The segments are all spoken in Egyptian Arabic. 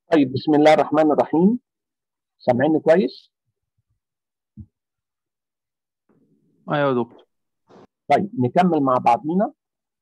طيب بسم الله الرحمن الرحيم سامعيني كويس؟ ايوه يا دكتور طيب نكمل مع بعضينا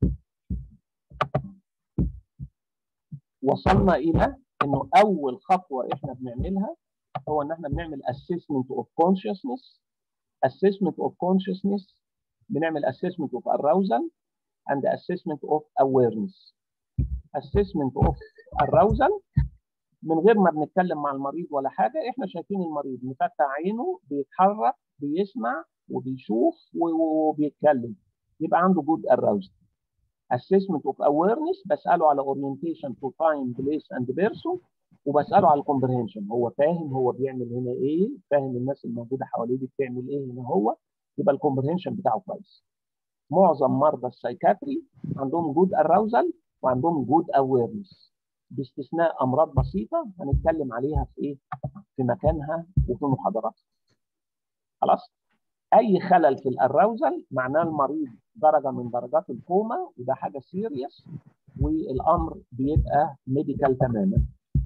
وصلنا الى انه اول خطوه احنا بنعملها هو ان احنا بنعمل assessment of consciousness assessment of consciousness بنعمل assessment of arousal and assessment of awareness assessment of arousal من غير ما بنتكلم مع المريض ولا حاجه احنا شايفين المريض مفتح عينه بيتحرك بيسمع وبيشوف وبيتكلم يبقى عنده جود arousal assessment of awareness بساله على orientation to time place and person وبساله على الكومبريهنشن هو فاهم هو بيعمل هنا ايه فاهم الناس الموجوده حواليه دي بتعمل ايه هنا هو يبقى الكومبريهنشن بتاعه كويس معظم مرضى السايكاتري عندهم جود arousal وعندهم جود awareness باستثناء امراض بسيطه هنتكلم عليها في ايه في مكانها وفي محاضراتها خلاص اي خلل في الاراوزل معناه المريض درجه من درجات الكوما وده حاجه سيريس والامر بيبقى ميديكال تماما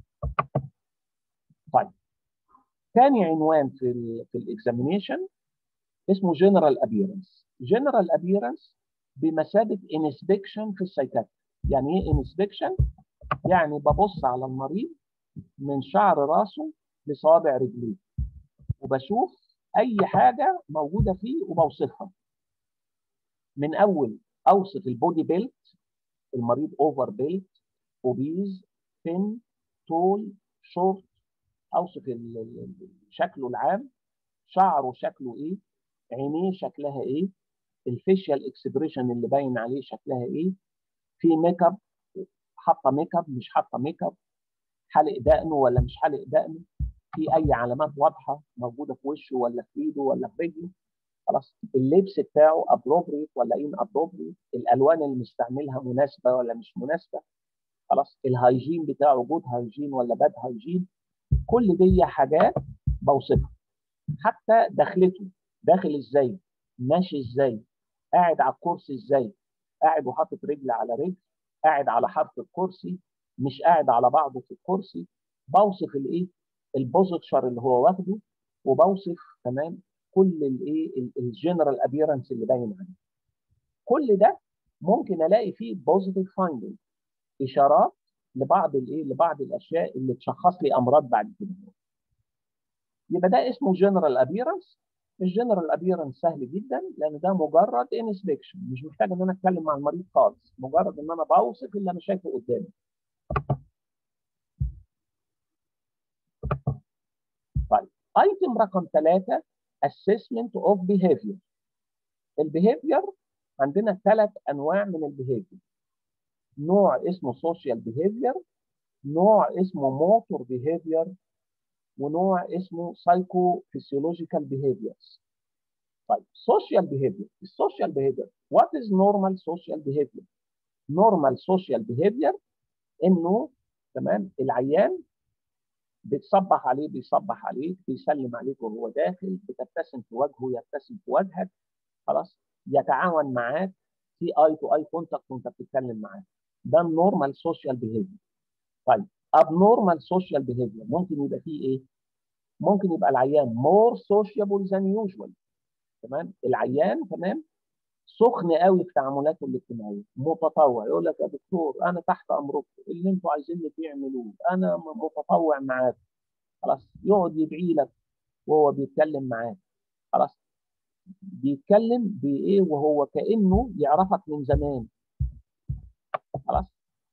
طيب ثاني عنوان في ال في الاكزامينيشن اسمه جنرال ابييرنس جنرال ابييرنس بمثابه انسبكشن في السايكاتري يعني ايه انسبكشن يعني ببص على المريض من شعر راسه لصوابع رجليه وبشوف اي حاجه موجوده فيه وبوصفها من اول اوصف البودي بيلت المريض اوفر بيلت اوبيز ثين تول شورت اوصف شكله العام شعره شكله ايه عينيه شكلها ايه الفيشيال اكسبريشن اللي باين عليه شكلها ايه في ميك اب حاطه ميك اب مش حاطه ميك اب حلق دقنه ولا مش حلق دقنه في اي علامات واضحه موجوده في وشه ولا في ايده ولا في رجله خلاص اللبس بتاعه ابروبريت ولا ان ابروبريت الالوان اللي مستعملها مناسبه ولا مش مناسبه خلاص الهايجين بتاعه جود هايجين ولا باد هايجين كل دي حاجات بوصفها حتى دخلته داخل ازاي ماشي ازاي قاعد على الكرسي ازاي قاعد وحاطط رجل على رجل قاعد على حرف الكرسي مش قاعد على بعضه في الكرسي بوصف الايه البوزيتشر اللي هو واخده وبوصف تمام كل الايه الجنرال ابييرنس اللي باين عليه كل ده ممكن الاقي فيه بوزيتيف فايندنج اشارات لبعض الايه لبعض الاشياء اللي تشخص لي امراض بعد كده يبقى ده اسمه جنرال ابييرنس الجنرال ابييرنس سهل جدا لان ده مجرد انسبكشن مش محتاج ان انا اتكلم مع المريض خالص مجرد ان انا بوصف اللي انا شايفه قدامي طيب ايتم رقم ثلاثة assessment of behavior البيهيفير عندنا ثلاث انواع من البيهيفير نوع اسمه social behavior نوع اسمه motor behavior ونوع اسمه psychophysiological behaviors طيب social behavior السوشيال behavior what is normal social behavior normal social behavior انه تمام العيان بتصبح عليه بيصبح عليك بيسلم عليك وهو داخل بتبتسم في وجهه يبتسم في وجهك خلاص يتعاون معاك في اي تو اي كونتاكت وانت بتتكلم معاه ده النورمال سوشيال بيهيفير طيب ابنورمال سوشيال بيهيفير ممكن يبقى فيه ايه؟ ممكن يبقى العيان مور سوشيبل ذان يوجوال تمام العيان تمام سخن قوي في تعاملاته الاجتماعيه متطوع يقول لك يا دكتور انا تحت امركم اللي انتوا عايزيني تعملوه انا متطوع معاك خلاص يقعد يدعي لك وهو بيتكلم معاك خلاص بيتكلم بايه وهو كانه يعرفك من زمان خلاص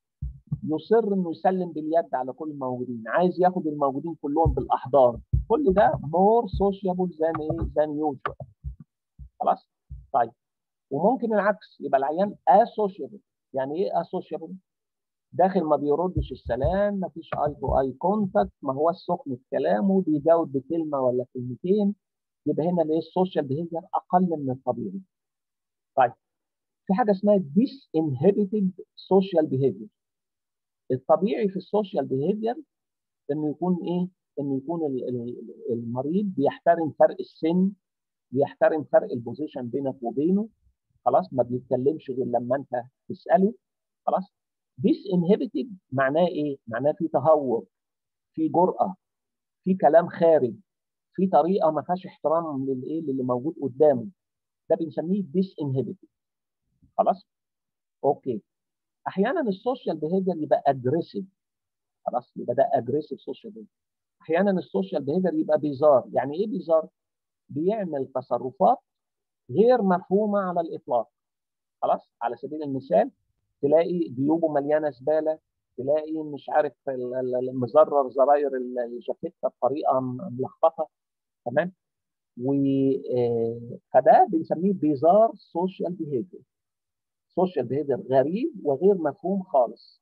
يصر انه يسلم باليد على كل الموجودين عايز ياخد الموجودين كلهم بالاحضان كل ده مور سوشيبل ذان ايه ذان يوجوال خلاص طيب وممكن العكس يبقى العيان اسوشيبل يعني ايه اسوشيبل داخل ما بيردش السلام ما فيش اي تو اي كونتاكت ما هو السخن في كلامه بيجاوب بكلمه ولا كلمتين يبقى هنا الايه السوشيال بيهيفير اقل من الطبيعي طيب في حاجه اسمها ديس انهبيتد سوشيال بيهيفير الطبيعي في السوشيال بيهيفير انه يكون ايه انه يكون المريض بيحترم فرق السن بيحترم فرق البوزيشن بينك وبينه خلاص ما بيتكلمش غير لما انت تساله خلاص ديس انهبيتد معناه ايه؟ معناه في تهور في جرأه في كلام خارج في طريقه ما فيهاش احترام للايه للي موجود قدامه ده بنسميه ديس انهبيتد خلاص اوكي احيانا السوشيال بيهيفير يبقى اجريسيف خلاص يبقى ده اجريسيف سوشيال بيهيفير احيانا السوشيال بيهيفير يبقى بيزار يعني ايه بيزار بيعمل تصرفات غير مفهومه على الاطلاق خلاص على سبيل المثال تلاقي جيوبه مليانه زباله تلاقي مش عارف مزرر زراير الجاكيته بطريقه ملخبطه تمام و فده بنسميه بيزار سوشيال بيهيفير سوشيال بيهيفير غريب وغير مفهوم خالص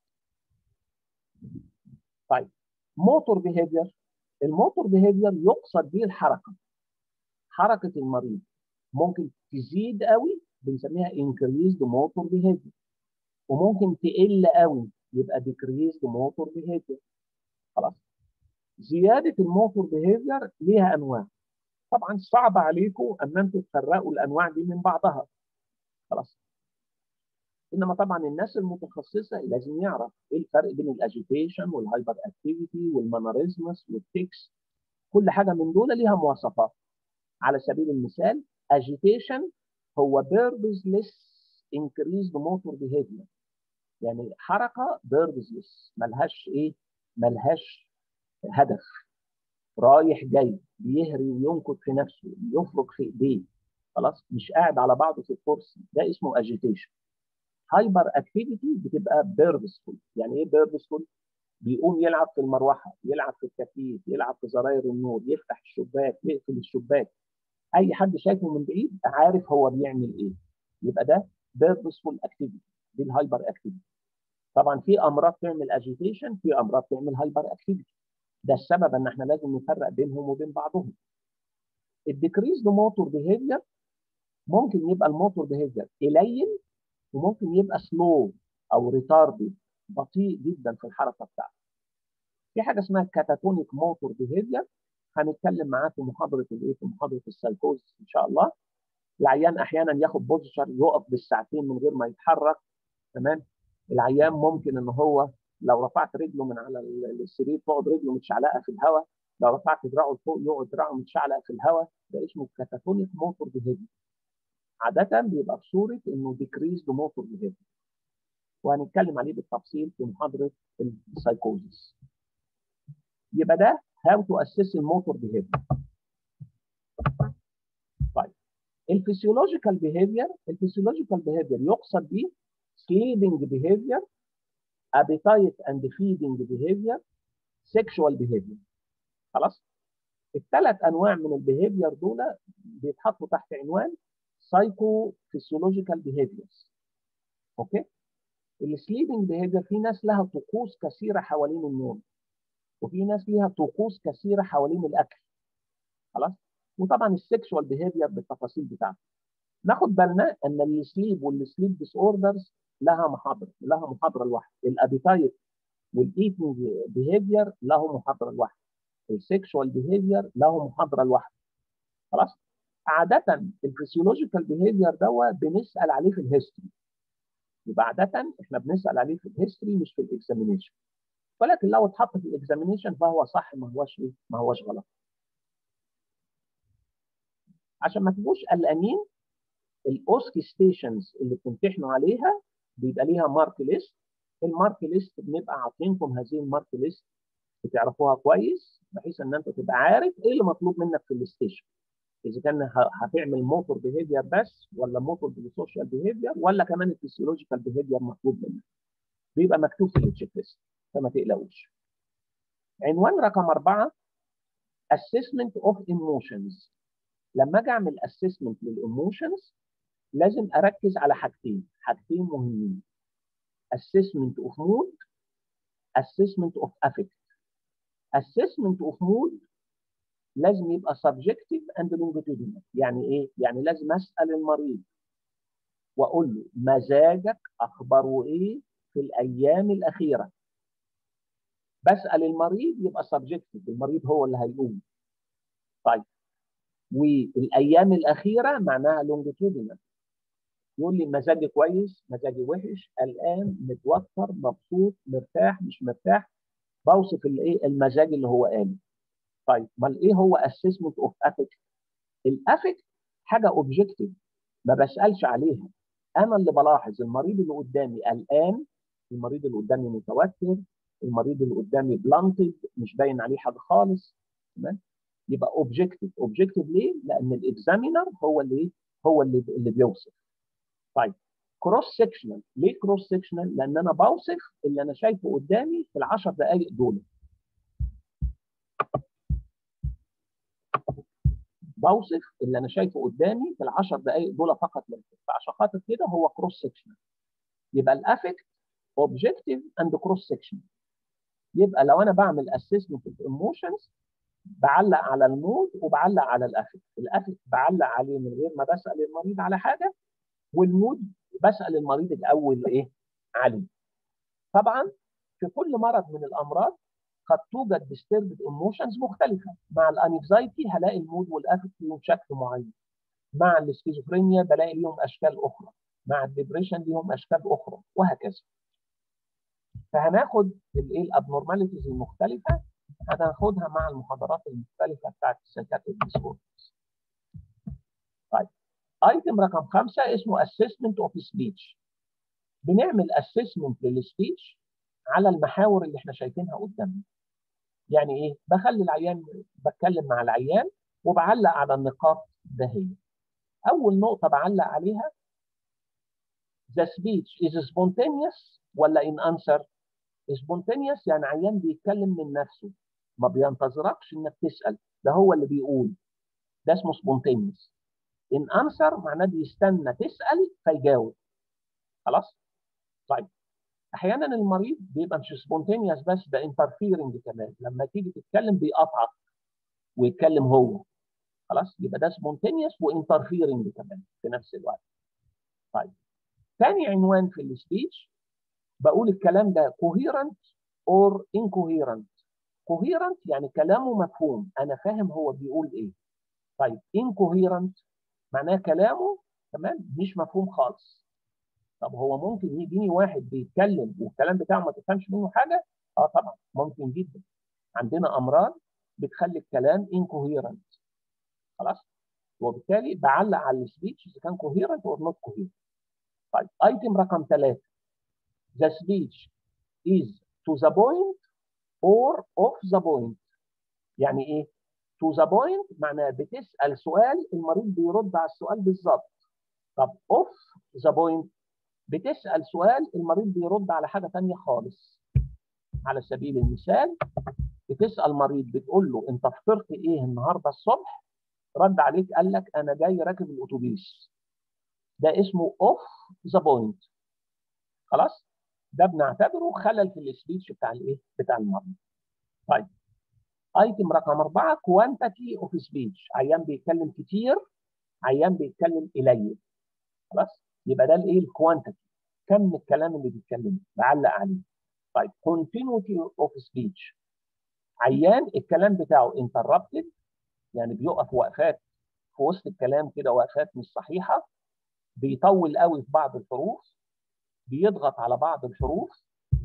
طيب موتور بيهيفير الموتور بيهيفير يقصد به الحركه حركه المريض ممكن تزيد قوي بنسميها increased motor behavior وممكن تقل قوي يبقى decreased motor behavior خلاص زياده الموتور بيهيفير ليها انواع طبعا صعب عليكم ان انتم تفرقوا الانواع دي من بعضها خلاص انما طبعا الناس المتخصصه لازم يعرف ايه الفرق بين الاجيتيشن والهايبر اكتيفيتي والماناريزمس والتكس كل حاجه من دول ليها مواصفات على سبيل المثال agitation هو purposeless increased motor behavior يعني حركه purposeless ملهاش ايه ملهاش هدف رايح جاي بيهري وينكت في نفسه يفرك في ايديه خلاص مش قاعد على بعضه في الكرسي ده اسمه agitation هايبر اكتيفيتي بتبقى بيربسفول يعني ايه بيربسفول بيقوم يلعب في المروحه يلعب في التكييف يلعب في زراير النور يفتح الشباك يقفل الشباك اي حد شايفه من بعيد عارف هو بيعمل ايه يبقى ده بيربسفول اكتيفيتي دي الهايبر اكتيفيتي طبعا في امراض تعمل اجيتيشن في امراض تعمل هايبر اكتيفيتي ده السبب ان احنا لازم نفرق بينهم وبين بعضهم الديكريز موتور بيهيفير ممكن يبقى الموتور بيهيفير قليل وممكن يبقى سلو او ريتاردد بطيء جدا في الحركه بتاعته. في حاجه اسمها كاتاتونيك موتور بيهيفير هنتكلم معاه في محاضره الايه في محاضره السايكوز ان شاء الله. العيان احيانا ياخد بوزيشن يقف بالساعتين من غير ما يتحرك تمام؟ العيان ممكن ان هو لو رفعت رجله من على السرير تقعد رجله متشعلقه في الهواء، لو رفعت دراعه لفوق يقعد دراعه متشعلق في الهواء، ده اسمه كاتاتونيك موتور بيهيفير. عادة بيبقى بصورة انه decreased motor behavior وهنتكلم عليه بالتفصيل في محاضرة السايكوزيس يبقى ده how to assess الموتور behavior طيب الفسيولوجيكال behavior الفسيولوجيكال behavior يقصد به sleeping behavior appetite and feeding behavior sexual behavior خلاص الثلاث انواع من البيهيفير دول بيتحطوا تحت عنوان سايكو فيسيولوجيكال بيهيفيرز اوكي السليبنج بيهيفير في ناس لها طقوس كثيره حوالين النوم وفي ناس ليها طقوس كثيره حوالين الاكل خلاص وطبعا السكشوال بيهيفير بالتفاصيل بتاعته ناخد بالنا ان السليب والسليب ديس اوردرز لها محاضره لها محاضره لوحدها الابيتايت والايتنج بيهيفير له محاضره لوحدها السكشوال بيهيفير له محاضره لوحدها خلاص عادة الفسيولوجيكال بيهيفير دوا بنسأل عليه في الهيستوري يبقى عادة احنا بنسأل عليه في الهيستوري مش في الاكزامينيشن ولكن لو اتحط في الاكزامينيشن فهو صح ما هوش ايه ما هوش غلط عشان ما تبقوش قلقانين الاوسكي ستيشنز اللي بتمتحنوا عليها بيبقى ليها مارك ليست المارك ليست بنبقى عاطينكم هذه المارك ليست بتعرفوها كويس بحيث ان انت تبقى عارف ايه اللي مطلوب منك في الستيشن اذا كان هتعمل موتور بيهيفير بس ولا موتور سوشيال بيهيفير ولا كمان الفسيولوجيكال بيهيفير مطلوب منك بيبقى مكتوب في التشيك ليست فما تقلقوش عنوان رقم أربعة assessment of emotions لما اجي اعمل assessment للايموشنز لازم اركز على حاجتين حاجتين مهمين assessment of mood assessment of affect assessment of mood لازم يبقى subjective and longitudinal يعني ايه يعني لازم اسال المريض واقول له مزاجك اخباره ايه في الايام الاخيره بسال المريض يبقى subjective المريض هو اللي هيقول طيب والايام الاخيره معناها longitudinal يقول لي مزاجي كويس مزاجي وحش قلقان متوتر مبسوط مرتاح مش مرتاح بوصف الايه المزاج اللي هو قاله طيب امال ايه هو اسسمنت اوف افكت الافكت حاجه اوبجكتيف ما بسالش عليها انا اللي بلاحظ المريض اللي قدامي قلقان المريض اللي قدامي متوتر المريض اللي قدامي بلانتد مش باين عليه حاجه خالص تمام يبقى اوبجكتيف اوبجكتيف ليه لان الاكزامينر هو اللي هو اللي اللي بيوصف طيب كروس سيكشنال ليه كروس سيكشنال لان انا بوصف اللي انا شايفه قدامي في العشر دقائق دول بوصف اللي انا شايفه قدامي في العشر دقائق دول فقط لا فعشان خاطر كده هو كروس سيكشنال يبقى الافكت اوبجكتيف اند كروس سيكشنال يبقى لو انا بعمل اسسمنت اوف ايموشنز بعلق على المود وبعلق على الافكت الافكت بعلق عليه من غير ما بسال المريض على حاجه والمود بسال المريض الاول ايه عليه طبعا في كل مرض من الامراض قد توجد disturbed ايموشنز مختلفه مع الانكزايتي هلاقي المود والافكت لهم شكل معين مع السكيزوفرينيا بلاقي ليهم اشكال اخرى مع الدبريشن ليهم اشكال اخرى وهكذا فهناخد الايه الابنورماليتيز المختلفه هناخدها مع المحاضرات المختلفه بتاعت السايكاتريك ديسوردرز طيب ايتم رقم خمسه اسمه اسسمنت اوف سبيتش بنعمل اسسمنت للسبيتش على المحاور اللي احنا شايفينها قدامنا يعني ايه بخلي العيان بتكلم مع العيان وبعلق على النقاط دهية اول نقطه بعلق عليها the speech is spontaneous ولا in answer spontaneous يعني عيان بيتكلم من نفسه ما بينتظركش انك تسال ده هو اللي بيقول ده اسمه spontaneous in answer معناه بيستنى تسال فيجاوب خلاص طيب احيانا المريض بيبقى مش سبونتينيوس بس ده انترفيرنج كمان لما تيجي تتكلم بيقطعك ويتكلم هو خلاص يبقى ده سبونتينيوس وانترفيرنج كمان في نفس الوقت طيب ثاني عنوان في السبيتش بقول الكلام ده كوهيرنت اور انكوهيرنت كوهيرنت يعني كلامه مفهوم انا فاهم هو بيقول ايه طيب انكوهيرنت معناه كلامه تمام مش مفهوم خالص طب هو ممكن يجيني واحد بيتكلم والكلام بتاعه ما تفهمش منه حاجه؟ اه طبعا ممكن جدا. عندنا امراض بتخلي الكلام انكوهيرنت. خلاص؟ وبالتالي بعلق على السبيتش اذا كان كوهيرنت اور نوت كوهيرنت. طيب ايتم رقم ثلاثه The speech is to the point or off the point. يعني ايه؟ to the point معناه بتسال سؤال المريض بيرد على السؤال بالظبط. طب off the point بتسأل سؤال المريض بيرد على حاجة تانية خالص على سبيل المثال بتسأل مريض بتقول له انت فطرت ايه النهاردة الصبح رد عليك قال لك انا جاي راكب الاتوبيس ده اسمه اوف ذا بوينت خلاص ده بنعتبره خلل في السبيتش بتاع الايه بتاع المريض طيب ايتم رقم أربعة كوانتيتي اوف سبيتش عيان بيتكلم كتير عيان بيتكلم قليل خلاص يبقى ده الايه الكوانتيتي كم الكلام اللي بيتكلم بعلق عليه طيب كونتينيوتي اوف سبيتش عيان الكلام بتاعه انتربتد يعني بيقف وقفات في وسط الكلام كده وقفات مش صحيحه بيطول قوي في بعض الحروف بيضغط على بعض الحروف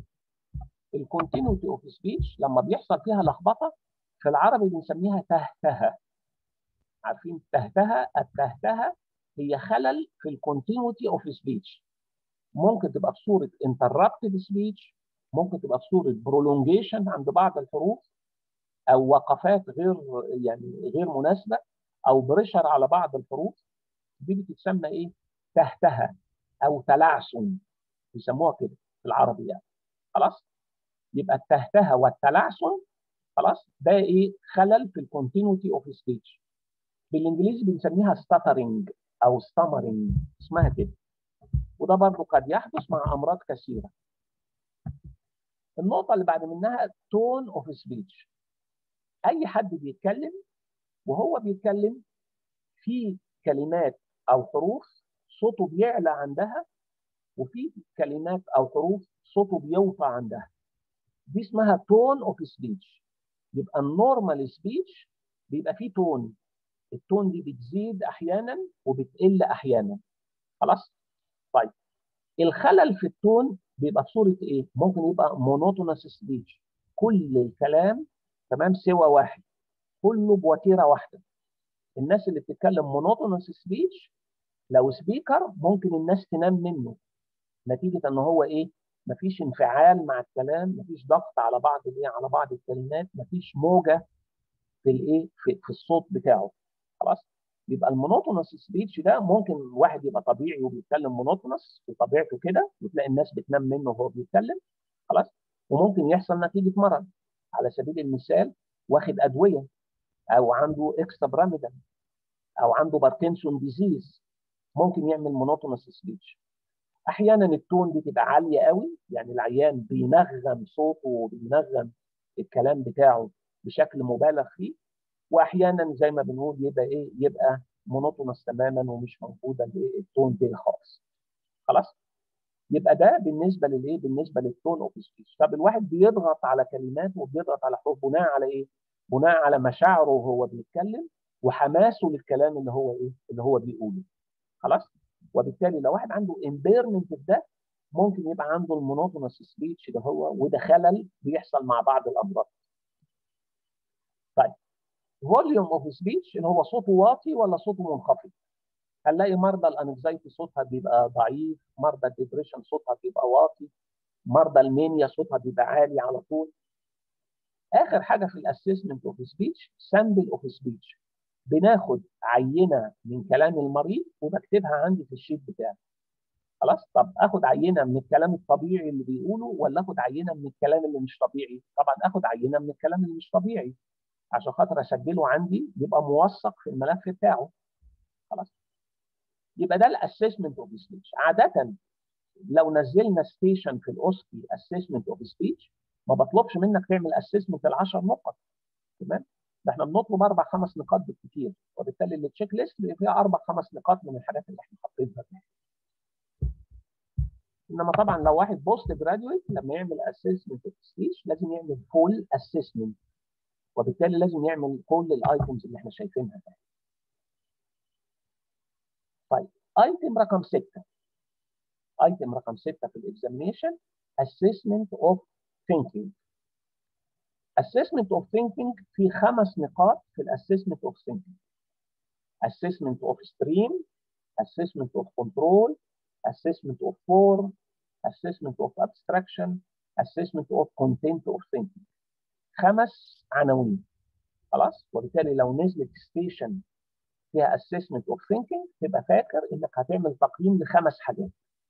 الكونتينيوتي اوف سبيتش لما بيحصل فيها لخبطه في العربي بنسميها تهتهه عارفين تهتهه التهتهه هي خلل في الكونتينيوتي اوف سبيتش ممكن تبقى بصوره انتربتد سبيتش ممكن تبقى بصوره برولونجيشن عند بعض الحروف او وقفات غير يعني غير مناسبه او بريشر على بعض الحروف دي بتتسمى ايه؟ تهتهه او تلعثم بيسموها كده في العربي يعني خلاص؟ يبقى التهتهه والتلعثم خلاص ده ايه؟ خلل في الكونتينيوتي اوف سبيتش بالانجليزي بنسميها ستاترنج او ستامرنج اسمها كده وده برضه قد يحدث مع امراض كثيره النقطه اللي بعد منها تون اوف سبيتش اي حد بيتكلم وهو بيتكلم في كلمات او حروف صوته بيعلى عندها وفي كلمات او حروف صوته بيوطى عندها دي اسمها تون اوف سبيتش يبقى النورمال سبيتش بيبقى فيه تون التون دي بتزيد احيانا وبتقل احيانا خلاص طيب الخلل في التون بيبقى بصوره ايه ممكن يبقى مونوتونس سبيتش كل الكلام تمام سوى واحد كله بوتيره واحده الناس اللي بتتكلم مونوتونس سبيتش لو سبيكر ممكن الناس تنام منه نتيجه ان هو ايه مفيش انفعال مع الكلام مفيش ضغط على بعض الايه على بعض الكلمات مفيش موجه في الايه في, في الصوت بتاعه خلاص يبقى المونوتونس سبيتش ده ممكن واحد يبقى طبيعي وبيتكلم مونوتونس بطبيعته كده وتلاقي الناس بتنام منه وهو بيتكلم خلاص وممكن يحصل نتيجه مرض على سبيل المثال واخد ادويه او عنده اكسترا براميدال او عنده باركنسون ديزيز ممكن يعمل مونوتونس سبيتش احيانا التون دي تبقى عاليه قوي يعني العيان بينغم صوته وبينغم الكلام بتاعه بشكل مبالغ فيه واحيانا زي ما بنقول يبقى ايه يبقى مونوتونس تماما ومش موجوده الايه التون دي خالص خلاص يبقى ده بالنسبه للايه بالنسبه للتون اوف سبيتش طب الواحد بيضغط على كلمات وبيضغط على حروف بناء على ايه بناء على مشاعره وهو بيتكلم وحماسه للكلام اللي هو ايه اللي هو بيقوله خلاص وبالتالي لو واحد عنده امبيرمنت في ده ممكن يبقى عنده المونوتونس سبيتش ده هو وده خلل بيحصل مع بعض الامراض طيب فوليوم اوف سبيتش اللي هو صوته واطي ولا صوته منخفض هنلاقي مرضى الانكزايتي صوتها بيبقى ضعيف مرضى الديبريشن صوتها بيبقى واطي مرضى المانيا صوتها بيبقى عالي على طول اخر حاجه في الاسسمنت اوف سبيتش سامبل اوف سبيتش بناخد عينه من كلام المريض وبكتبها عندي في الشيت بتاعي خلاص طب اخد عينه من الكلام الطبيعي اللي بيقوله ولا اخد عينه من الكلام اللي مش طبيعي طبعا اخد عينه من الكلام اللي مش طبيعي عشان خاطر اسجله عندي يبقى موثق في الملف بتاعه خلاص يبقى ده الاسسمنت اوف سبيتش عاده لو نزلنا ستيشن في الاوسكي اسسمنت اوف سبيتش ما بطلبش منك تعمل اسسمنت ال 10 نقط تمام ده احنا بنطلب اربع خمس نقاط بالكثير وبالتالي التشيك ليست بيبقى فيها اربع خمس نقاط من الحاجات اللي احنا حاطينها انما طبعا لو واحد بوست جراديويت لما يعمل اسسمنت اوف سبيتش لازم يعمل فول اسسمنت وبالتالي لازم يعمل كل الايتمز اللي احنا شايفينها ده. طيب ايتم رقم 6 ايتم رقم 6 في الاكزامينشن assessment of thinking assessment of thinking في خمس نقاط في الاسسمنت of thinking assessment of stream assessment of control assessment of form assessment of abstraction assessment of content of thinking خمس عناوين خلاص وبالتالي لو نزلت ستيشن فيها assessment of thinking تبقى فاكر انك هتعمل تقييم لخمس حاجات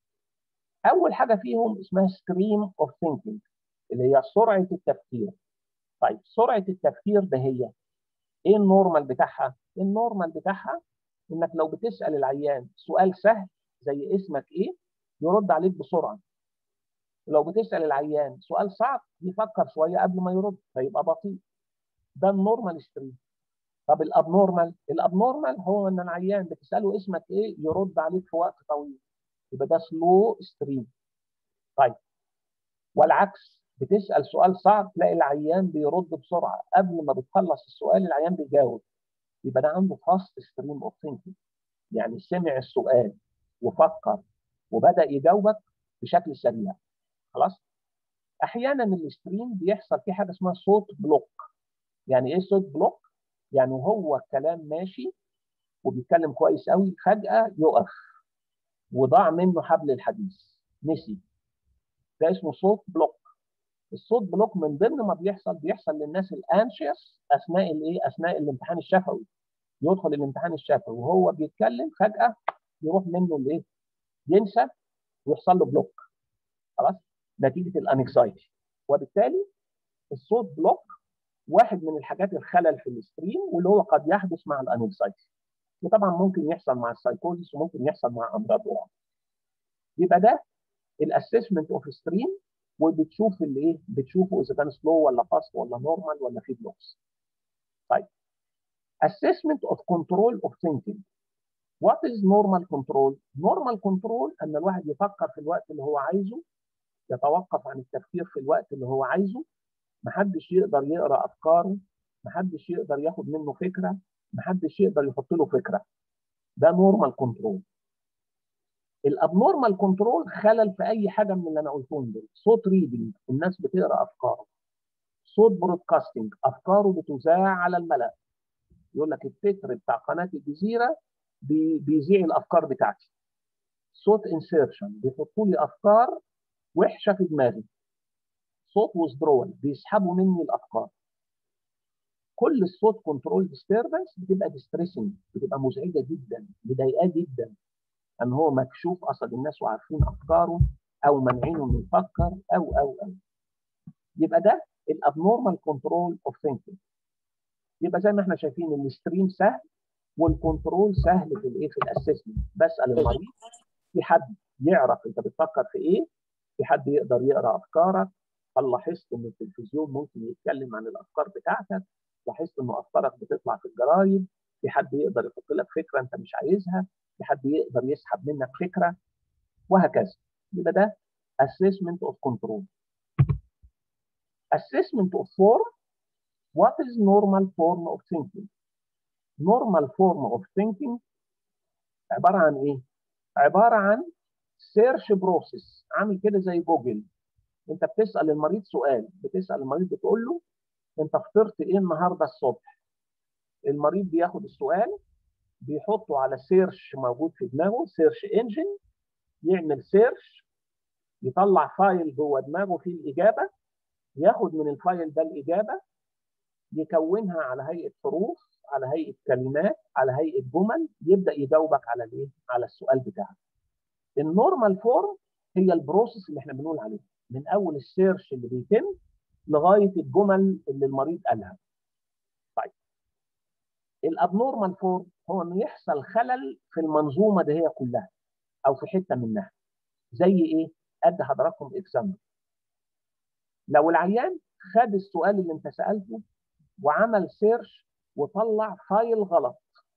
اول حاجه فيهم اسمها stream of thinking اللي هي سرعه التفكير طيب سرعه التفكير ده هي ايه النورمال بتاعها النورمال بتاعها انك لو بتسال العيان سؤال سهل زي اسمك ايه يرد عليك بسرعه لو بتسال العيان سؤال صعب يفكر شويه قبل ما يرد فيبقى بطيء ده النورمال ستريم طب الابنورمال الابنورمال هو ان العيان بتساله اسمك ايه يرد عليك في وقت طويل يبقى ده سلو ستريم طيب والعكس بتسال سؤال صعب تلاقي العيان بيرد بسرعه قبل ما بتخلص السؤال العيان بيجاوب يبقى ده عنده فاست ستريم اوف ثينكينج يعني سمع السؤال وفكر وبدا يجاوبك بشكل سريع خلاص احيانا الستريم بيحصل فيه حاجه اسمها صوت بلوك يعني ايه صوت بلوك يعني وهو الكلام ماشي وبيتكلم كويس قوي فجاه يقف وضاع منه حبل الحديث نسي ده اسمه صوت بلوك الصوت بلوك من ضمن ما بيحصل بيحصل للناس الانشيس اثناء الايه اثناء الامتحان الشفوي يدخل الامتحان الشفوي وهو بيتكلم فجاه يروح منه الايه ينسى ويحصل له بلوك خلاص نتيجه الانكسايتي وبالتالي الصوت بلوك واحد من الحاجات الخلل في الستريم واللي هو قد يحدث مع الانكسايتي وطبعا ممكن يحصل مع السايكوزيس وممكن يحصل مع امراض اخرى يبقى ده الاسسمنت اوف ستريم وبتشوف الايه بتشوفه اذا كان سلو ولا فاست ولا نورمال ولا في بلوكس طيب assessment of control of thinking what is normal control normal control ان الواحد يفكر في الوقت اللي هو عايزه يتوقف عن التفكير في الوقت اللي هو عايزه محدش يقدر يقرا افكاره محدش يقدر ياخد منه فكره محدش يقدر يحط له فكره ده نورمال كنترول الابنورمال كنترول خلل في اي حاجه من اللي انا قلتهم دول صوت ريدنج الناس بتقرا افكاره صوت برودكاستنج افكاره بتذاع على الملأ يقول لك التتر بتاع قناه الجزيره بي بيذيع الافكار بتاعتي صوت انسيرشن بيحطوا لي افكار وحشه في دماغي صوت وذرول بيسحبوا مني الافكار كل الصوت كنترول ديستربنس بتبقى ديستريسنج بتبقى مزعجه جدا مضايقاه جدا ان هو مكشوف قصد الناس وعارفين افكاره او مانعينه انه يفكر او او او يبقى ده الابنورمال كنترول اوف ثينكينج يبقى زي ما احنا شايفين الستريم سهل والكنترول سهل في الايه في الاسسمنت بسال المريض في حد يعرف انت بتفكر في ايه في حد يقدر يقرا افكارك هل لاحظت ان التلفزيون ممكن يتكلم عن الافكار بتاعتك لاحظت ان افكارك بتطلع في الجرايد في حد يقدر يحط لك فكره انت مش عايزها في حد يقدر يسحب منك فكره وهكذا يبقى ده assessment of control assessment of form what is normal form of thinking normal form of thinking عباره عن ايه عباره عن سيرش بروسيس عامل كده زي جوجل انت بتسال المريض سؤال بتسال المريض بتقول له انت فطرت ايه النهارده الصبح المريض بياخد السؤال بيحطه على سيرش موجود في دماغه سيرش انجن يعمل سيرش يطلع فايل جوه دماغه فيه الاجابه ياخد من الفايل ده الاجابه يكونها على هيئه حروف على هيئه كلمات على هيئه جمل يبدا يجاوبك على الايه على السؤال بتاعك النورمال فورم هي البروسيس اللي احنا بنقول عليه من اول السيرش اللي بيتم لغايه الجمل اللي المريض قالها طيب الابنورمال فورم هو انه يحصل خلل في المنظومه دي هي كلها او في حته منها زي ايه ادي حضراتكم اكزامبل لو العيان خد السؤال اللي انت سالته وعمل سيرش وطلع فايل غلط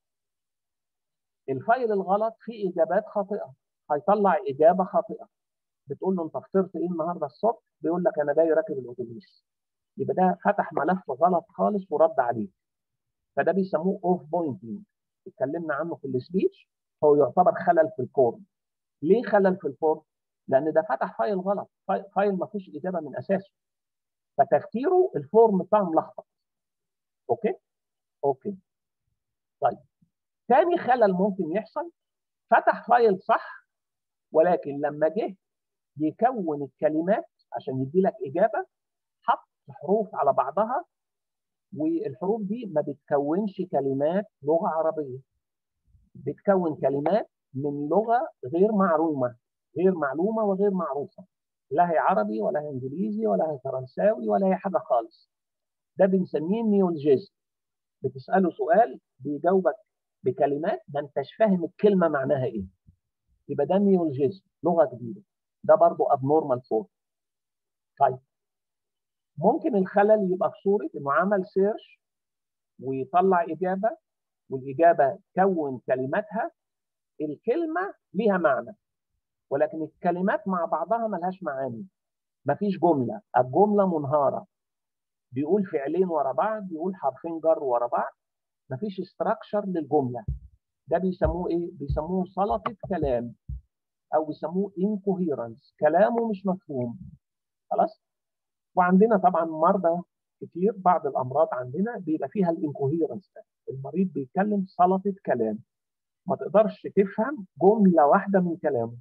الفايل الغلط فيه اجابات خاطئه هيطلع اجابه خاطئه بتقول له انت فطرت ايه النهارده الصبح بيقول لك انا جاي راكب الاتوبيس يبقى ده فتح ملف غلط خالص ورد عليه فده بيسموه اوف بوينتنج اتكلمنا عنه في السبيتش هو يعتبر خلل في الفورم ليه خلل في الفورم لان ده فتح فايل غلط فايل ما فيش اجابه من اساسه فتفكيره الفورم بتاعه ملخبط اوكي اوكي طيب تاني خلل ممكن يحصل فتح فايل صح ولكن لما جه يكون الكلمات عشان يدي لك اجابه حط حروف على بعضها والحروف دي ما بتكونش كلمات لغه عربيه بتكون كلمات من لغه غير معلومه غير معلومه وغير معروفه لا هي عربي ولا هي انجليزي ولا هي فرنساوي ولا هي حاجه خالص ده بنسميه نيولوجيزم بتساله سؤال بيجاوبك بكلمات ما انتش فاهم الكلمه معناها ايه يبقى ده نيولوجيزم لغه جديده ده برضو ابنورمال فورم طيب ممكن الخلل يبقى في صوره انه عمل سيرش ويطلع اجابه والاجابه كون كلماتها الكلمه ليها معنى ولكن الكلمات مع بعضها ملهاش معاني مفيش جمله الجمله منهاره بيقول فعلين ورا بعض بيقول حرفين جر ورا بعض مفيش استراكشر للجمله ده بيسموه ايه بيسموه سلطه كلام او بيسموه انكوهيرنس كلامه مش مفهوم خلاص وعندنا طبعا مرضى كتير بعض الامراض عندنا بيبقى فيها الانكوهيرنس ده المريض بيتكلم سلطه كلام ما تقدرش تفهم جمله واحده من كلامه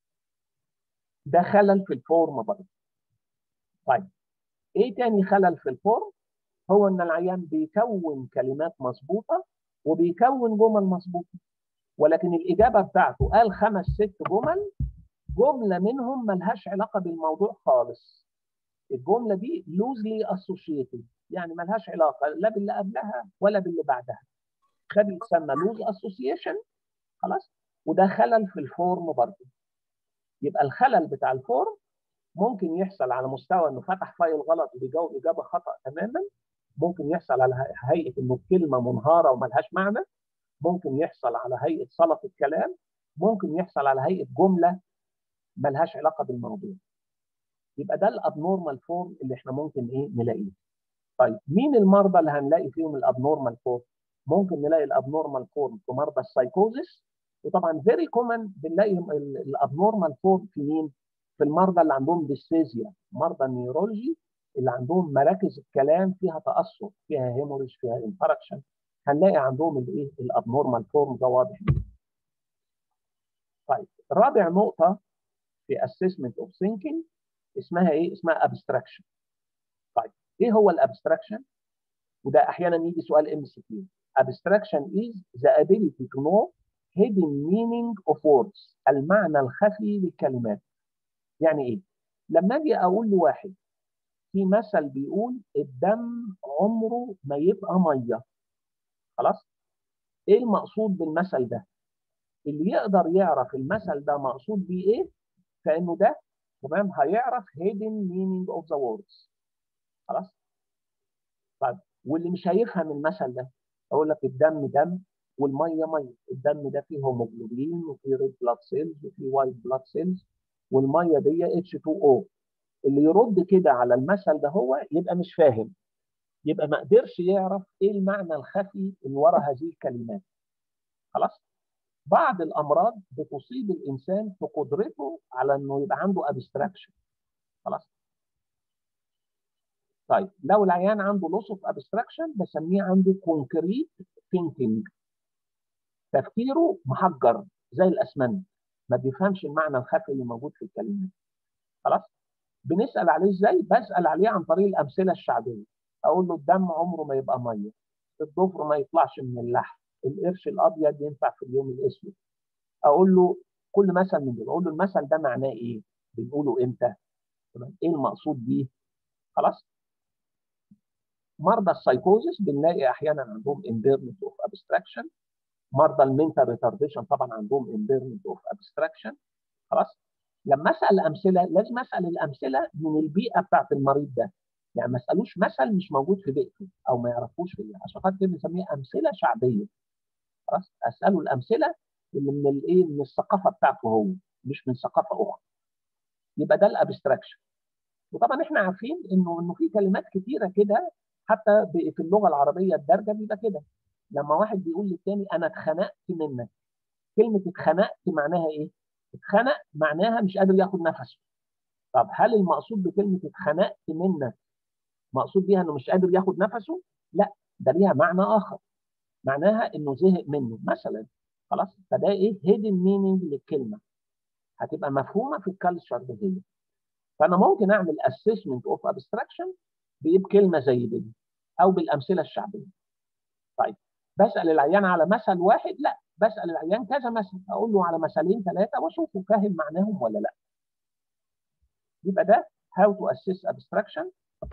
ده خلل في الفورم برضه طيب ايه تاني خلل في الفورم هو ان العيان بيكون كلمات مظبوطه وبيكون جمل مظبوطه ولكن الاجابه بتاعته قال خمس ست جمل جمله منهم ملهاش علاقه بالموضوع خالص الجمله دي لوزلي اسوشيتد يعني ملهاش علاقه لا باللي قبلها ولا باللي بعدها ده بيتسمى لوز اسوسيشن خلاص وده خلل في الفورم برضه يبقى الخلل بتاع الفورم ممكن يحصل على مستوى انه فتح فايل غلط وبيجاوب اجابه خطا تماما ممكن يحصل على هيئه انه الكلمه منهاره وملهاش معنى ممكن يحصل على هيئه سلطه كلام ممكن يحصل على هيئه جمله ملهاش علاقه بالموضوع يبقى ده الابنورمال فورم اللي احنا ممكن ايه نلاقيه طيب مين المرضى اللي هنلاقي فيهم الابنورمال فورم ممكن نلاقي الابنورمال فورم في مرضى السايكوزس وطبعا فيري كومن بنلاقي الابنورمال فورم في مين في المرضى اللي عندهم ديستيزيا مرضى النيورولوجي اللي عندهم مراكز الكلام فيها تاثر فيها هيموريج فيها انفركشن هنلاقي عندهم الايه الابنورمال فورم ده واضح طيب رابع نقطه في assessment of thinking اسمها ايه اسمها abstraction طيب ايه هو الابستراكشن وده احيانا يجي سؤال ام سي كيو abstraction is the ability to know hidden meaning of words المعنى الخفي للكلمات يعني ايه لما اجي اقول لواحد في مثل بيقول الدم عمره ما يبقى ميه خلاص ايه المقصود بالمثل ده اللي يقدر يعرف المثل ده مقصود بيه ايه فانه ده تمام هيعرف hidden meaning of the words خلاص طيب واللي مش هيفهم المثل ده اقول لك الدم دم والميه ميه الدم ده فيه هيموجلوبين وفيه ريد بلاد سيلز وفيه وايت بلاد سيلز والميه دي اتش 2 او اللي يرد كده على المثل ده هو يبقى مش فاهم يبقى ما قدرش يعرف ايه المعنى الخفي اللي ورا هذه الكلمات خلاص بعض الامراض بتصيب الانسان في قدرته على انه يبقى عنده ابستراكشن خلاص طيب لو العيان عنده لوس اوف ابستراكشن بسميه عنده كونكريت ثينكينج تفكيره محجر زي الاسمنت ما بيفهمش المعنى الخفي اللي موجود في الكلمات خلاص بنسال عليه ازاي بسال عليه عن طريق الامثله الشعبيه اقول له الدم عمره ما يبقى ميه الضفر ما يطلعش من اللحم القرش الابيض ينفع في اليوم الاسود اقول له كل مثل من دول اقول له المثل ده معناه ايه بنقوله امتى ايه المقصود بيه خلاص مرضى السايكوزس بنلاقي احيانا عندهم امبيرمنت اوف ابستراكشن مرضى المنتال ريتارديشن طبعا عندهم امبيرمنت اوف ابستراكشن خلاص لما اسال امثله لازم اسال الامثله من البيئه بتاعت المريض ده يعني ما اسالوش مثل مش موجود في بيئته او ما يعرفوش في عشان خاطر كده بنسميها امثله شعبيه خلاص اساله الامثله اللي من الايه من الثقافه بتاعته هو مش من ثقافه اخرى يبقى ده الابستراكشن وطبعا احنا عارفين انه انه في كلمات كتيره كده حتى في اللغه العربيه الدارجه بيبقى كده لما واحد بيقول للتاني انا اتخنقت منك كلمه اتخنقت معناها ايه؟ اتخنق معناها مش قادر ياخد نفسه طب هل المقصود بكلمه اتخنقت منك مقصود بيها انه مش قادر ياخد نفسه؟ لا ده ليها معنى اخر معناها انه زهق منه مثلا خلاص فده ايه هيدن مينينج للكلمه هتبقى مفهومه في الكالتشر دي فانا ممكن اعمل اسسمنت اوف ابستراكشن بكلمه زي دي او بالامثله الشعبيه طيب بسال العيان على مثل واحد لا بسال العيان كذا مثل اقول له على مثلين ثلاثه واشوفه فاهم معناهم ولا لا يبقى ده how to assess abstraction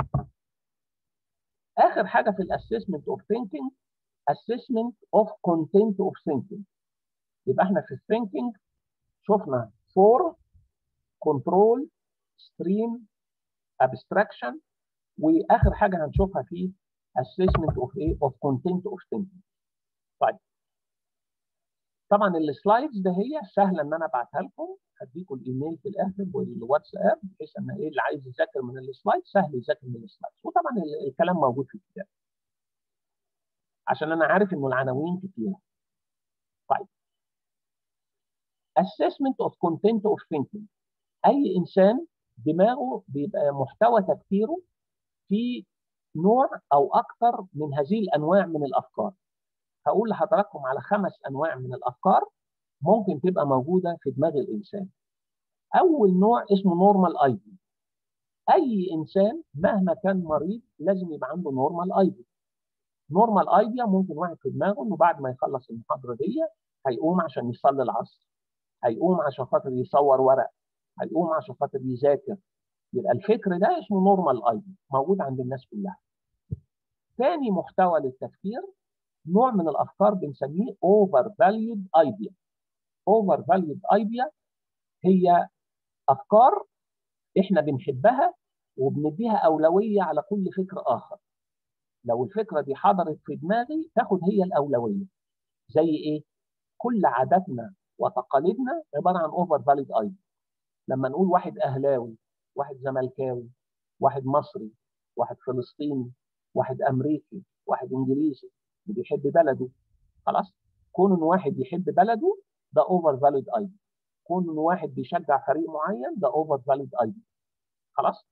اخر حاجه في الاسسمنت اوف thinking assessment of content of thinking يبقى احنا في الثينكينج شفنا for control stream abstraction واخر حاجه هنشوفها في assessment of ايه of content of thinking طيب طبعا السلايدز ده هي سهله ان انا ابعتها لكم هديكم الايميل في الاخر والواتساب بحيث ان ايه اللي عايز يذاكر من السلايد سهل يذاكر من السلايدز وطبعا الكلام موجود في الكتاب عشان انا عارف انه العناوين كتيره طيب assessment of content of thinking اي انسان دماغه بيبقى محتوى تفكيره في نوع او اكثر من هذه الانواع من الافكار هقول لحضراتكم على خمس انواع من الافكار ممكن تبقى موجوده في دماغ الانسان اول نوع اسمه نورمال ايدي اي انسان مهما كان مريض لازم يبقى عنده نورمال ايدي نورمال ايديا ممكن واحد في دماغه انه بعد ما يخلص المحاضره دي هيقوم عشان يصلي العصر هيقوم عشان خاطر يصور ورق هيقوم عشان خاطر يذاكر يبقى الفكر ده اسمه نورمال ايديا موجود عند الناس كلها ثاني محتوى للتفكير نوع من الافكار بنسميه اوفر فاليود ايديا اوفر فاليود ايديا هي افكار احنا بنحبها وبنديها اولويه على كل فكر اخر لو الفكره دي حضرت في دماغي تاخد هي الاولويه زي ايه كل عاداتنا وتقاليدنا عباره عن اوفر فاليد ايديا لما نقول واحد اهلاوي واحد زملكاوي واحد مصري واحد فلسطيني واحد امريكي واحد انجليزي بيحب بلده خلاص كون ان واحد يحب بلده ده اوفر فاليد ايديا كون ان واحد بيشجع فريق معين ده اوفر فاليد ايديا خلاص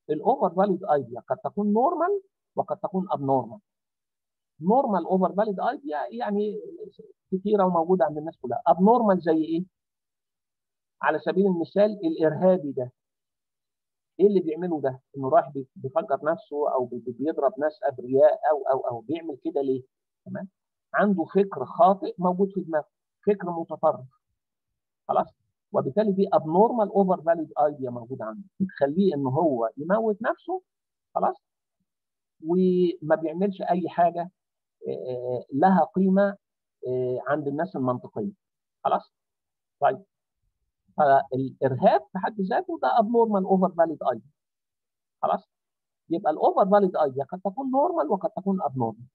الاوفر فاليد ايديا قد تكون نورمال وقد تكون ابنورمال نورمال اوفر فاليد ايديا يعني كثيره وموجوده عند الناس كلها ابنورمال زي ايه على سبيل المثال الارهابي ده ايه اللي بيعمله ده انه رايح بيفجر نفسه او بيضرب ناس ابرياء او او او بيعمل كده ليه تمام عنده فكر خاطئ موجود في دماغه فكر متطرف خلاص وبالتالي دي ابنورمال اوفر فاليد ايديا موجوده عنده بتخليه ان هو يموت نفسه خلاص وما بيعملش اي حاجه لها قيمه عند الناس المنطقيه خلاص طيب فالارهاب في حد ذاته ده ابنورمال اوفر فاليد ايديا خلاص يبقى الاوفر فاليد ايديا قد تكون نورمال وقد تكون ابنورمال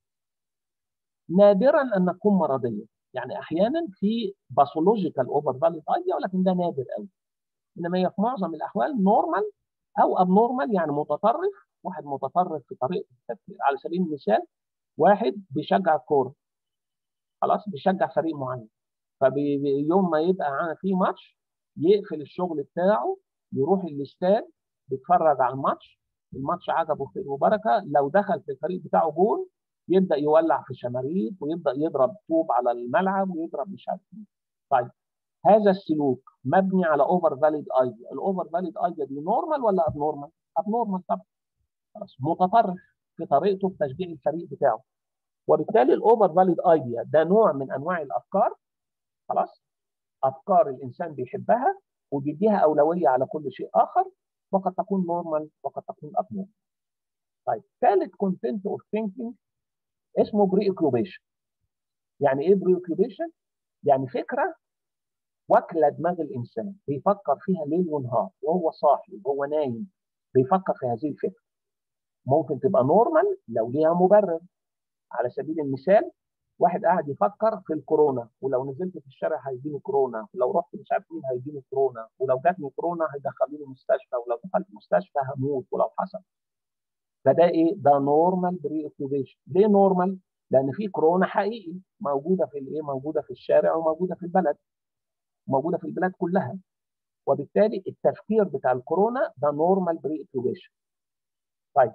نادرا ان تكون مرضيه يعني احيانا في باثولوجيكال اوفر فاليد ايديا ولكن ده نادر قوي انما هي في معظم الاحوال نورمال او ابنورمال يعني متطرف واحد متطرف في طريقه التفكير على سبيل المثال واحد بيشجع الكوره خلاص بيشجع فريق معين فيوم ما يبقى في ماتش يقفل الشغل بتاعه يروح الاستاد بيتفرج على الماتش الماتش عجبه خير وبركه لو دخل في الفريق بتاعه جول يبدا يولع في شماريخ ويبدا يضرب طوب على الملعب ويضرب مش عارف ايه طيب هذا السلوك مبني على اوفر فاليد ايديا الاوفر فاليد ايديا دي نورمال ولا اب نورمال اب نورمال طبعا خلاص متطرف في طريقته في تشجيع الفريق بتاعه وبالتالي الاوفر فاليد ايديا ده نوع من انواع الافكار خلاص افكار الانسان بيحبها وبيديها اولويه على كل شيء اخر وقد تكون نورمال وقد تكون اب نورمال طيب ثالث كونتنت اوف ثينكينج اسمه بري اوكيوبيشن يعني ايه بري اوكيوبيشن يعني فكره واكله دماغ الانسان بيفكر فيها ليل ونهار وهو صاحي وهو نايم بيفكر في هذه الفكره ممكن تبقى نورمال لو ليها مبرر على سبيل المثال واحد قاعد يفكر في الكورونا ولو نزلت في الشارع هيجيني كورونا ولو رحت مش عارف مين هيجيني كورونا ولو جاتني كورونا هيدخلوني المستشفى ولو دخلت المستشفى هموت ولو حصل فده ايه؟ ده نورمال بري اوكيوبيشن ليه نورمال؟ لان في كورونا حقيقي موجوده في الايه؟ موجوده في الشارع وموجوده في البلد موجوده في البلاد كلها وبالتالي التفكير بتاع الكورونا ده نورمال بري اوكيوبيشن طيب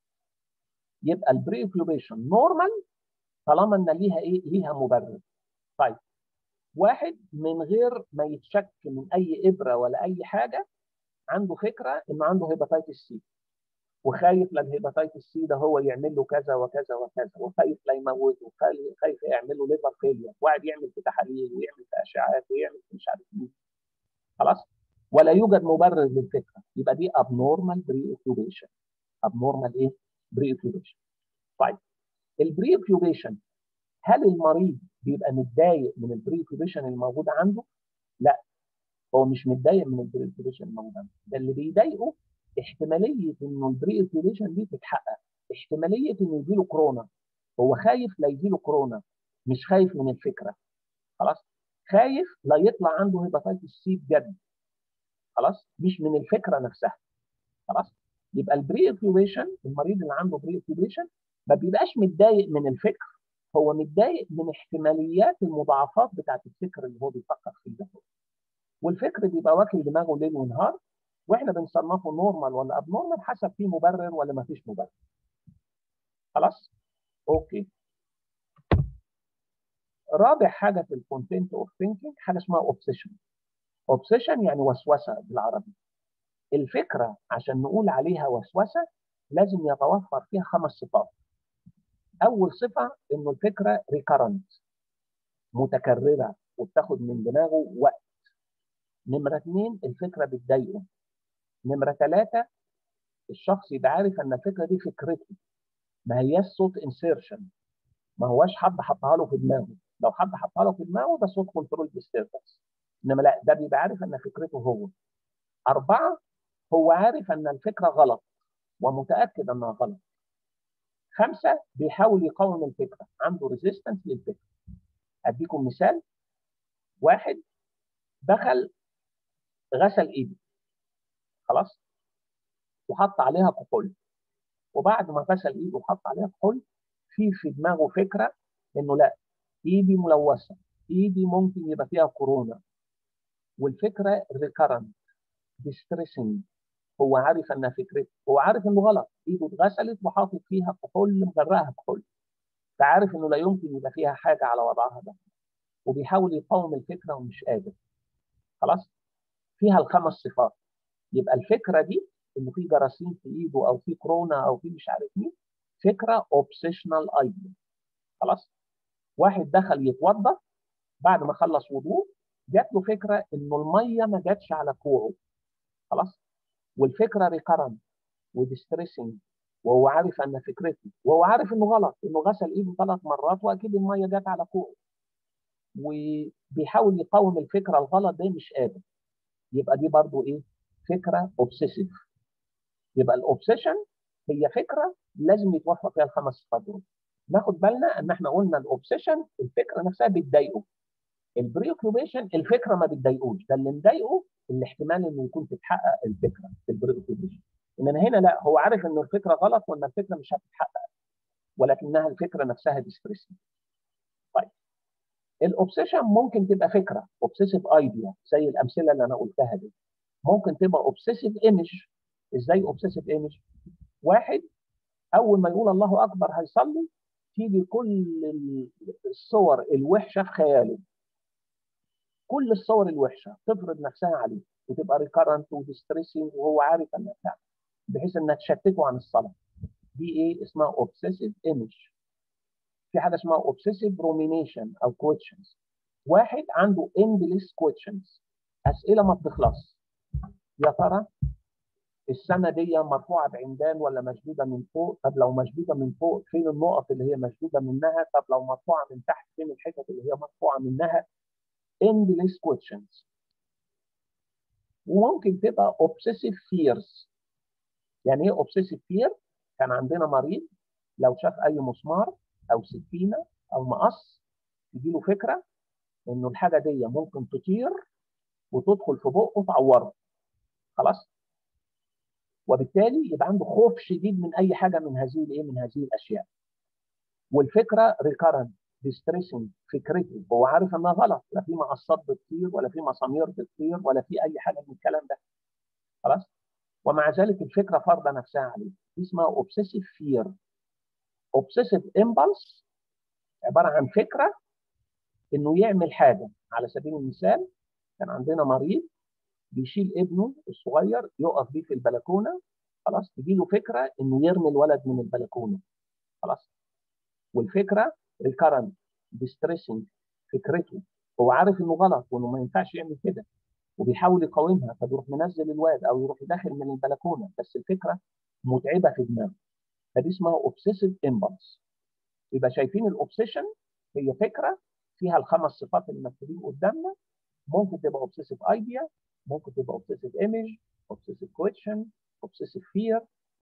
يبقى البري اوكيوبيشن نورمال طالما ان ليها ايه؟ ليها مبرر. طيب واحد من غير ما يتشك من اي ابره ولا اي حاجه عنده فكره انه عنده هيباتيتس سي وخايف لا الهيباتيتس سي ده هو يعمل له كذا وكذا وكذا وخايف لا يموته خايف يعمل له ليفر فيلير وقاعد يعمل في تحاليل ويعمل في اشعاعات ويعمل في مش عارف ايه خلاص ولا يوجد مبرر للفكره يبقى دي ابنورمال بري اوكيوبيشن ابنورمال ايه؟ بري اوكيوبيشن طيب البري اوكيوبيشن هل المريض بيبقى متضايق من البري اوكيوبيشن الموجود عنده؟ لا هو مش متضايق من البري اوكيوبيشن الموجود عنده ده اللي بيضايقه احتماليه انه البري اوكيوبيشن دي تتحقق احتماليه انه يجي له كورونا هو خايف لا يجي له كورونا مش خايف من الفكره خلاص خايف لا يطلع عنده هيباتيتس سي بجد خلاص مش من الفكره نفسها خلاص يبقى البري اوكيوبيشن المريض اللي عنده بري اوكيوبيشن ما بيبقاش متضايق من الفكر هو متضايق من احتماليات المضاعفات بتاعت الفكر اللي هو بيفكر فيه ده والفكر بيبقى واكل دماغه ليل ونهار واحنا بنصنفه نورمال ولا اب نورمال حسب فيه مبرر ولا ما فيش مبرر خلاص اوكي رابع حاجه في الكونتنت اوف ثينكينج حاجه اسمها اوبسيشن اوبسيشن يعني وسوسه بالعربي الفكره عشان نقول عليها وسوسه لازم يتوفر فيها خمس صفات اول صفه انه الفكره ريكارنت متكرره وبتاخد من دماغه وقت نمره اثنين الفكره بتضايقه نمره ثلاثه الشخص يبقى عارف ان الفكره دي فكرته ما هياش صوت انسيرشن ما هواش حد حطها له في دماغه لو حد حطها له في دماغه ده صوت كنترول ديستربنس انما لا ده بيبقى عارف ان فكرته هو اربعه هو عارف ان الفكره غلط ومتاكد انها غلط خمسه بيحاول يقاوم الفكره عنده ريزيستنس للفكره اديكم مثال واحد دخل غسل ايده خلاص وحط عليها كحول وبعد ما غسل ايده وحط عليها كحول في في دماغه فكره انه لا ايدي ملوثه ايدي ممكن يبقى فيها كورونا والفكره ريكارنت ديستريسنج هو عارف انها فكرته هو عارف انه غلط ايده اتغسلت وحاطط فيها كحول مغرقها كحول فعارف انه لا يمكن يبقى فيها حاجه على وضعها ده وبيحاول يقاوم الفكره ومش قادر خلاص فيها الخمس صفات يبقى الفكره دي انه في جراثيم في ايده او في كورونا او في مش عارف مين فكره اوبسيشنال ايديا خلاص واحد دخل يتوضا بعد ما خلص وضوء جات له فكره انه الميه ما جاتش على كوعه خلاص والفكره ريكرنت وديستريسنج وهو عارف ان فكرته وهو عارف انه غلط انه غسل ايده ثلاث مرات واكيد الميه جت على كوعه وبيحاول يقاوم الفكره الغلط ده مش قادر يبقى دي برضو ايه فكره اوبسيسيف يبقى الاوبسيشن هي فكره لازم يتوفق فيها الخمس صفات دول ناخد بالنا ان احنا قلنا الاوبسيشن الفكره نفسها بتضايقه البريوكيوبيشن الفكره ما بتضايقوش ده اللي مضايقه الاحتمال انه يكون تتحقق الفكره في البريوكيوبيشن انما هنا لا هو عارف ان الفكره غلط وان الفكره مش هتتحقق ولكنها الفكره نفسها ديسبريسيف طيب الاوبسيشن ممكن تبقى فكره اوبسيسيف ايديا زي الامثله اللي انا قلتها دي ممكن تبقى اوبسيسيف ايمج ازاي اوبسيسيف ايمج واحد اول ما يقول الله اكبر هيصلي تيجي كل الصور الوحشه في خياله كل الصور الوحشه تفرض نفسها عليه وتبقى ريكارنت وديستريسنج وهو عارف انها بتاع بحيث انها تشتته عن الصلاه دي ايه اسمها اوبسيسيف ايمج في حاجه اسمها اوبسيسيف رومينيشن او كويشنز واحد عنده اندلس كويشنز اسئله ما بتخلص يا ترى السنه دي مرفوعه بعمدان ولا مشدوده من فوق طب لو مشدوده من فوق فين النقط اللي هي مشدوده منها طب لو مرفوعه من تحت فين الحتت اللي هي مرفوعه منها endless questions وممكن تبقى obsessive fears يعني ايه obsessive fear كان عندنا مريض لو شاف اي مسمار او سكينه او مقص تجي له فكره انه الحاجه دي ممكن تطير وتدخل في بقه تعوره خلاص وبالتالي يبقى عنده خوف شديد من اي حاجه من هذه الايه من هذه الاشياء والفكره ريكارنت ديستريسنج فكرته هو عارف انها غلط لا في مقصات بتطير ولا في مسامير بتطير ولا في اي حاجه من الكلام ده خلاص ومع ذلك الفكره فرضه نفسها عليه دي اسمها اوبسيسيف فير اوبسيسيف امبلس عباره عن فكره انه يعمل حاجه على سبيل المثال كان عندنا مريض بيشيل ابنه الصغير يقف بيه في البلكونه خلاص تجي له فكره انه يرمي الولد من البلكونه خلاص والفكره ريكارنت ديستريسنج فكرته هو عارف انه غلط وانه ما ينفعش يعمل كده وبيحاول يقاومها فبيروح منزل الواد او يروح داخل من البلكونه بس الفكره متعبه في دماغه فدي اسمها اوبسيسيف امبلس يبقى شايفين الاوبسيشن هي فكره فيها الخمس صفات اللي مكتوبين قدامنا ممكن تبقى اوبسيسيف ايديا ممكن تبقى اوبسيسيف ايمج اوبسيسيف كويشن اوبسيسيف فير